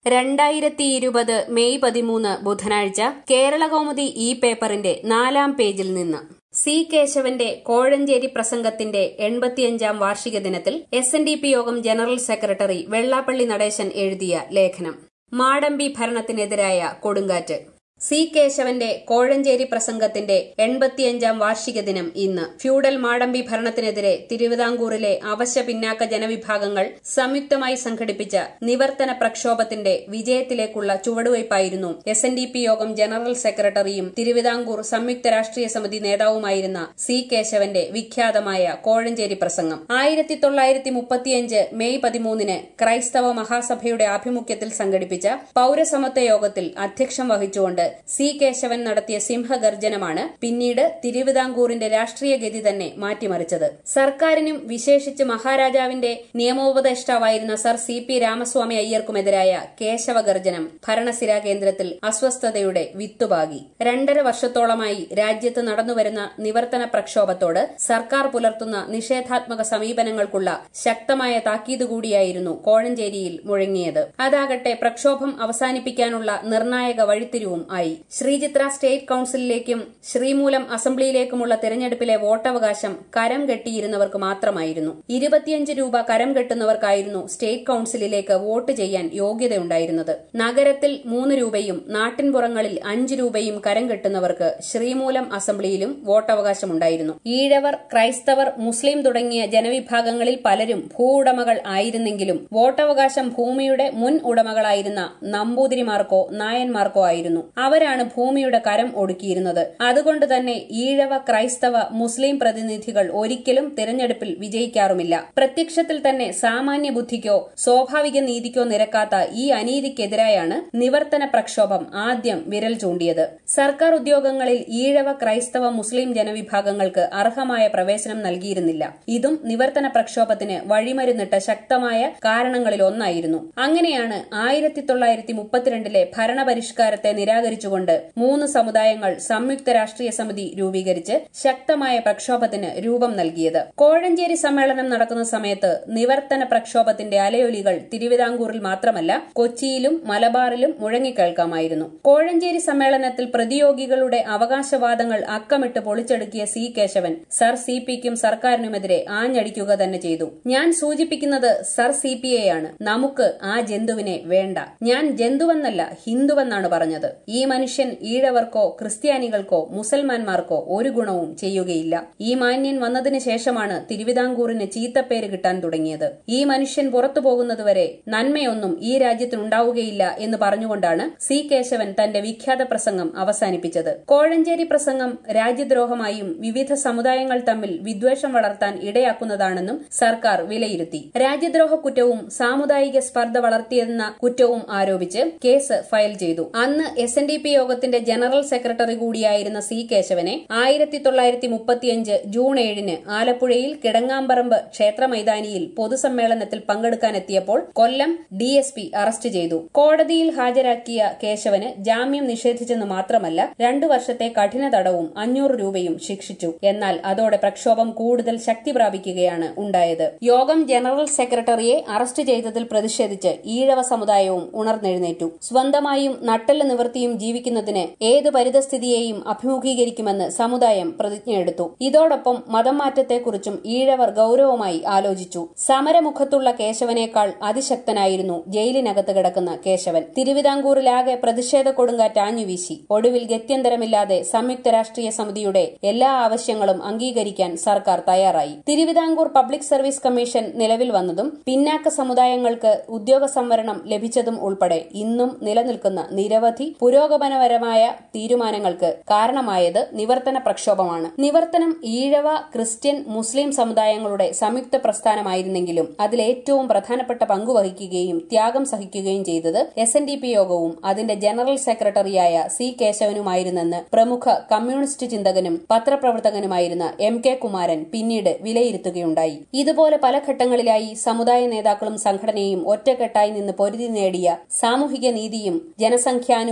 രണ്ടായിരത്തി ഇരുപത് മെയ് പതിമൂന്ന് ബുധനാഴ്ച കേരളകൗമുദി ഈ പേപ്പറിന്റെ നാലാം പേജിൽ നിന്ന് സി കേശവന്റെ കോഴഞ്ചേരി പ്രസംഗത്തിന്റെ എൺപത്തിയഞ്ചാം വാർഷിക ദിനത്തിൽ എസ് എൻ ഡി പി യോഗം ജനറൽ സെക്രട്ടറി വെള്ളാപ്പള്ളി നടേശൻ എഴുതിയ ലേഖനം മാടമ്പി ഭരണത്തിനെതിരായ കൊടുങ്കാറ്റ് സി കേശവന്റെ കോഴഞ്ചേരി പ്രസംഗത്തിന്റെ എൺപത്തിയഞ്ചാം വാർഷിക ദിനം ഇന്ന് ഫ്യൂഡൽ മാടമ്പി ഭരണത്തിനെതിരെ തിരുവിതാംകൂറിലെ അവശ്യ പിന്നാക്ക ജനവിഭാഗങ്ങൾ സംയുക്തമായി സംഘടിപ്പിച്ച നിവർത്തന പ്രക്ഷോഭത്തിന്റെ വിജയത്തിലേക്കുള്ള ചുവടുവയ്പായിരുന്നു എസ് എൻ ഡി പി യോഗം ജനറൽ സെക്രട്ടറിയും തിരുവിതാംകൂർ സംയുക്ത രാഷ്ട്രീയ സമിതി നേതാവുമായിരുന്ന സി കേശവന്റെ വിഖ്യാതമായ കോഴഞ്ചേരി പ്രസംഗം ആയിരത്തി തൊള്ളായിരത്തി മുപ്പത്തിയഞ്ച് മെയ് പതിമൂന്നിന് ക്രൈസ്തവ മഹാസഭയുടെ ആഭിമുഖ്യത്തിൽ സംഘടിപ്പിച്ച പൌരസമത്വ യോഗത്തിൽ അധ്യക്ഷം വഹിച്ചുകൊണ്ട് സി കേശവൻ നടത്തിയ സിംഹഗർജനമാണ് പിന്നീട് തിരുവിതാംകൂറിന്റെ രാഷ്ട്രീയ ഗതി തന്നെ മാറ്റിമറിച്ചത് സർക്കാരിനും വിശേഷിച്ച് മഹാരാജാവിന്റെ നിയമോപദേഷ്ടാവായിരുന്ന സർ സി പി രാമസ്വാമി അയ്യർക്കുമെതിരായ കേശവഗർജനം ഭരണസിരാ കേന്ദ്രത്തിൽ അസ്വസ്ഥതയുടെ വിത്തുപാകി രണ്ടര വർഷത്തോളമായി രാജ്യത്ത് നടന്നുവരുന്ന നിവർത്തന പ്രക്ഷോഭത്തോട് സർക്കാർ പുലർത്തുന്ന നിഷേധാത്മക സമീപനങ്ങൾക്കുള്ള ശക്തമായ താക്കീത് കൂടിയായിരുന്നു കോഴഞ്ചേരിയിൽ മുഴങ്ങിയത് അതാകട്ടെ പ്രക്ഷോഭം അവസാനിപ്പിക്കാനുള്ള നിർണായക വഴിത്തിരിവും ആയി ശ്രീചിത്ര സ്റ്റേറ്റ് കൌൺസിലിലേക്കും ശ്രീമൂലം അസംബ്ലിയിലേക്കുമുള്ള തെരഞ്ഞെടുപ്പിലെ വോട്ടവകാശം കരം കെട്ടിയിരുന്നവർക്ക് മാത്രമായിരുന്നു ഇരുപത്തിയഞ്ച് രൂപ കരം കെട്ടുന്നവർക്കായിരുന്നു സ്റ്റേറ്റ് കൌൺസിലിലേക്ക് വോട്ട് ചെയ്യാൻ യോഗ്യതയുണ്ടായിരുന്നത് നഗരത്തിൽ മൂന്ന് രൂപയും നാട്ടിൻപുറങ്ങളിൽ അഞ്ച് രൂപയും കരം കെട്ടുന്നവർക്ക് ശ്രീമൂലം അസംബ്ലിയിലും വോട്ടവകാശമുണ്ടായിരുന്നു ഈഴവർ ക്രൈസ്തവർ മുസ്ലിം തുടങ്ങിയ ജനവിഭാഗങ്ങളിൽ പലരും ഭൂവുടമകൾ ആയിരുന്നെങ്കിലും വോട്ടവകാശം ഭൂമിയുടെ മുൻ ഉടമകളായിരുന്ന നമ്പൂതിരിമാർക്കോ നായന്മാർക്കോ ആയിരുന്നു അവരാണ് ഭൂമിയുടെ കരം ഒടുക്കിയിരുന്നത് അതുകൊണ്ട് തന്നെ ഈഴവ ക്രൈസ്തവ മുസ്ലിം പ്രതിനിധികൾ ഒരിക്കലും തിരഞ്ഞെടുപ്പിൽ വിജയിക്കാറുമില്ല പ്രത്യക്ഷത്തിൽ തന്നെ സാമാന്യ ബുദ്ധിക്കോ സ്വാഭാവിക നീതിക്കോ നിരക്കാത്ത ഈ അനീതിക്കെതിരായാണ് നിവർത്തന പ്രക്ഷോഭം ആദ്യം വിരൽ ചൂണ്ടിയത് സർക്കാർ ഉദ്യോഗങ്ങളിൽ ഈഴവ ക്രൈസ്തവ മുസ്ലിം ജനവിഭാഗങ്ങൾക്ക് അർഹമായ പ്രവേശനം നൽകിയിരുന്നില്ല ഇതും നിവർത്തന പ്രക്ഷോഭത്തിന് വഴിമരുന്നിട്ട ശക്തമായ കാരണങ്ങളിൽ ഒന്നായിരുന്നു അങ്ങനെയാണ് ആയിരത്തി തൊള്ളായിരത്തി മുപ്പത്തിരണ്ടിലെ ഭരണപരിഷ്കാരത്തെ നിരാകരിച്ചുകൊണ്ട് മൂന്ന് സമുദായങ്ങൾ സംയുക്ത രാഷ്ട്രീയ സമിതി രൂപീകരിച്ച് ശക്തമായ പ്രക്ഷോഭത്തിന് രൂപം നൽകിയത് കോഴഞ്ചേരി സമ്മേളനം നടക്കുന്ന സമയത്ത് നിവർത്തന പ്രക്ഷോഭത്തിന്റെ അലയൊലികൾ തിരുവിതാംകൂറിൽ മാത്രമല്ല കൊച്ചിയിലും മലബാറിലും മുഴങ്ങിക്കേൾക്കാമായിരുന്നു കോഴഞ്ചേരി സമ്മേളനത്തിൽ പ്രതിയോഗികളുടെ അവകാശവാദങ്ങൾ അക്കമിട്ട് പൊളിച്ചെടുക്കിയ സി കേശവൻ സർ സി പിക്കും സർക്കാരിനുമെതിരെ ആഞ്ഞടിക്കുക തന്നെ ചെയ്തു ഞാൻ സൂചിപ്പിക്കുന്നത് സർ സി പി യെയാണ് നമുക്ക് ആ ജന്തുവിനെ വേണ്ട ഞാൻ ജന്തുവെന്നല്ല ഹിന്ദുവെന്നാണ് പറഞ്ഞത് ഈ മനുഷ്യൻ ഈഴവർക്കോ ക്രിസ്ത്യാനികൾക്കോ മുസൽമാൻമാർക്കോ ഒരു ഗുണവും ചെയ്യുകയില്ല ഈ മാന്യൻ വന്നതിന് ശേഷമാണ് തിരുവിതാംകൂറിന് ചീത്തപ്പേര് കിട്ടാൻ തുടങ്ങിയത് ഈ മനുഷ്യൻ പുറത്തു പോകുന്നതുവരെ നന്മയൊന്നും ഈ രാജ്യത്തിനുണ്ടാവുകയില്ല എന്ന് പറഞ്ഞുകൊണ്ടാണ് സി കേശവൻ തന്റെ വിഖ്യാത പ്രസംഗം അവസാനിപ്പിച്ചത് കോഴഞ്ചേരി പ്രസംഗം രാജ്യദ്രോഹമായും വിവിധ സമുദായങ്ങൾ തമ്മിൽ വിദ്വേഷം വളർത്താൻ ഇടയാക്കുന്നതാണെന്നും സർക്കാർ വിലയിരുത്തി രാജ്യദ്രോഹ കുറ്റവും സാമുദായിക സ്പർദ്ധ വളർത്തിയെന്ന കുറ്റവും ആരോപിച്ച് കേസ് ഫയൽ ചെയ്തു അന്ന് എസ് എൻ ഡി പി യോഗത്തിന്റെ ജനറൽ സെക്രട്ടറി കൂടിയായിരുന്ന സി കേശവനെ ആയിരത്തി തൊള്ളായിരത്തി മുപ്പത്തിയഞ്ച് ജൂൺ ഏഴിന് ആലപ്പുഴയിൽ കിടങ്ങാമ്പറമ്പ് ക്ഷേത്ര മൈതാനിയിൽ പൊതുസമ്മേളനത്തിൽ പങ്കെടുക്കാനെത്തിയപ്പോൾ കൊല്ലം ഡിഎസ്പി അറസ്റ്റ് ചെയ്തു കോടതിയിൽ ഹാജരാക്കിയ കേശവന് ജാമ്യം നിഷേധിച്ചെന്ന് മാത്രമല്ല രണ്ടു വർഷത്തെ കഠിന തടവും അഞ്ഞൂറ് രൂപയും ശിക്ഷിച്ചു എന്നാൽ അതോടെ പ്രക്ഷോഭം കൂടുതൽ ശക്തി പ്രാപിക്കുകയാണ് ഉണ്ടായത് യോഗം ജനറൽ സെക്രട്ടറിയെ അറസ്റ്റ് ചെയ്തതിൽ പ്രതിഷേധിച്ച് ഈഴവ സമുദായവും ഉണർന്നെഴുന്നേറ്റു സ്വന്തമായും നട്ടെല്ല് നിവൃത്തിയും ജീവിക്കുന്നതിന് ഏത് പരിതസ്ഥിതിയെയും അഭിമുഖീകരിക്കുമെന്ന് സമുദായം പ്രതിജ്ഞയെടുത്തു ഇതോടൊപ്പം മതം മാറ്റത്തെക്കുറിച്ചും ഈഴവർ ഗൌരവമായി ആലോചിച്ചു സമരമുഖത്തുള്ള കേശവനേക്കാൾ അതിശക്തനായിരുന്നു ജയിലിനകത്ത് കിടക്കുന്ന കേശവൻ തിരുവിതാംകൂറിലാകെ പ്രതിഷേധ കൊടുങ്കാറ്റ് ആഞ്ഞുവീശി ഒടുവിൽ ഗത്യന്തരമില്ലാതെ സംയുക്ത രാഷ്ട്രീയ സമിതിയുടെ എല്ലാ ആവശ്യങ്ങളും അംഗീകരിക്കാൻ സർക്കാർ തയ്യാറായി തിരുവിതാംകൂർ പബ്ലിക് സർവീസ് കമ്മീഷൻ നിലവിൽ വന്നതും പിന്നാക്ക സമുദായങ്ങൾക്ക് ഉദ്യോഗ സംവരണം ലഭിച്ചതും ഉൾപ്പെടെ ഇന്നും നിലനിൽക്കുന്ന നിരവധി പുരോഗമനപരമായ തീരുമാനങ്ങൾക്ക് കാരണമായത് നിവർത്തന പ്രക്ഷോഭമാണ് നിവർത്തനം ഈഴവ ക്രിസ്ത്യൻ മുസ്ലിം സമുദായങ്ങളുടെ സംയുക്ത പ്രസ്ഥാനമായിരുന്നെങ്കിലും അതിലേറ്റവും പ്രധാനപ്പെട്ട പങ്കുവഹിക്കുകയും ത്യാഗം സഹിക്കുകയും ചെയ്തത് എസ് എൻ ഡി പി യോഗവും അതിന്റെ ജനറൽ സെക്രട്ടറിയായ സി കേശവനുമായിരുന്നെന്ന് പ്രമുഖ കമ്മ്യൂണിസ്റ്റ് ചിന്തകനും പത്രപ്രവർത്തകനുമായിരുന്ന എം കെ കുമാരൻ പിന്നീട് വിലയിരുത്തുകയുണ്ടായി ഇതുപോലെ പല ഘട്ടങ്ങളിലായി സമുദായ നേതാക്കളും സംഘടനയും ഒറ്റക്കെട്ടായി നിന്ന് പൊരുതി നേടിയ സാമൂഹിക നീതിയും ജനസംഖ്യാനുപാതിക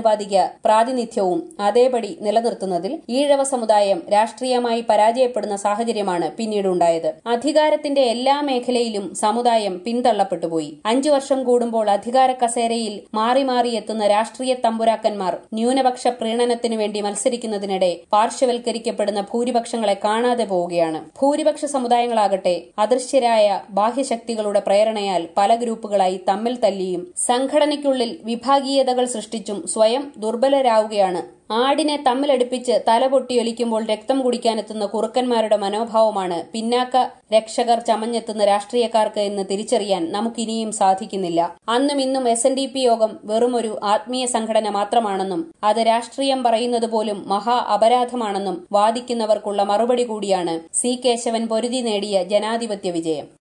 പ്രാതിനിധ്യവും അതേപടി നിലനിർത്തുന്നതിൽ ഈഴവ സമുദായം രാഷ്ട്രീയമായി പരാജയപ്പെടുന്ന സാഹചര്യമാണ് പിന്നീടുണ്ടായത് അധികാരത്തിന്റെ എല്ലാ മേഖലയിലും സമുദായം പിന്തള്ളപ്പെട്ടുപോയി അഞ്ചു വർഷം കൂടുമ്പോൾ അധികാര കസേരയിൽ മാറി മാറി എത്തുന്ന രാഷ്ട്രീയ തമ്പുരാക്കന്മാർ ന്യൂനപക്ഷ പ്രീണനത്തിനു വേണ്ടി മത്സരിക്കുന്നതിനിടെ പാർശ്വവൽക്കരിക്കപ്പെടുന്ന ഭൂരിപക്ഷങ്ങളെ കാണാതെ പോവുകയാണ് ഭൂരിപക്ഷ സമുദായങ്ങളാകട്ടെ അദൃശ്യരായ ബാഹ്യശക്തികളുടെ പ്രേരണയാൽ പല ഗ്രൂപ്പുകളായി തമ്മിൽ തല്ലിയും സംഘടനയ്ക്കുള്ളിൽ വിഭാഗീയതകൾ സൃഷ്ടിച്ചും സ്വയം ദുർബലരാവുകയാണ് ആടിനെ തമ്മിലടുപ്പിച്ച് തല പൊട്ടിയൊലിക്കുമ്പോൾ രക്തം കുടിക്കാനെത്തുന്ന കുറുക്കന്മാരുടെ മനോഭാവമാണ് പിന്നാക്ക രക്ഷകർ ചമഞ്ഞെത്തുന്ന രാഷ്ട്രീയക്കാർക്ക് എന്ന് തിരിച്ചറിയാൻ നമുക്കിനിയും സാധിക്കുന്നില്ല അന്നും ഇന്നും എസ് എൻ ഡി പി യോഗം വെറുമൊരു ആത്മീയ സംഘടന മാത്രമാണെന്നും അത് രാഷ്ട്രീയം പറയുന്നത് പോലും മഹാ അപരാധമാണെന്നും വാദിക്കുന്നവർക്കുള്ള മറുപടി കൂടിയാണ് സി കേശവൻ പൊരുതി നേടിയ ജനാധിപത്യ വിജയം